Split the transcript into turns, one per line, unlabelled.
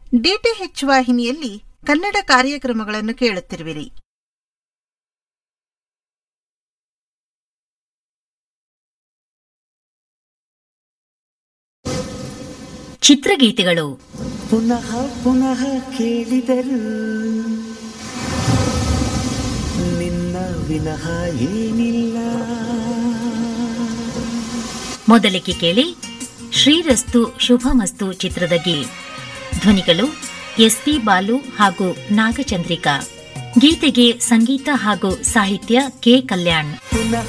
DTH ವಾಹಿನಿಯಲ್ಲಿ ಕನ್ನಡ ಕಾರ್ಯಕ್ರಮಗಳನ್ನು ಕೇಳುತ್ತಿರುವಿರಿ
ಚಿತ್ರಗೀತೆಗಳು
ಪುನಃ ಪುನಃ ಕೇಳಿದರು ನಿನ್ನ ವಿನಃ ಏನಿಲ್ಲ
ಮೊದಲಿಗೆ ಕೇಳಿ ಶ್ರೀರಸ್ತು ಶುಭಮಸ್ತು ಚಿತ್ರದ ಗೀ ಧ್ವನಿಗಳು ಎಸ್ಪಿ ಬಾಲು ಹಾಗೂ ನಾಗಚಂದ್ರಿಕಾ ಗೀತೆಗೆ ಸಂಗೀತ ಹಾಗೂ ಸಾಹಿತ್ಯ ಕೆ ಕಲ್ಯಾಣ್
ಪುನಃ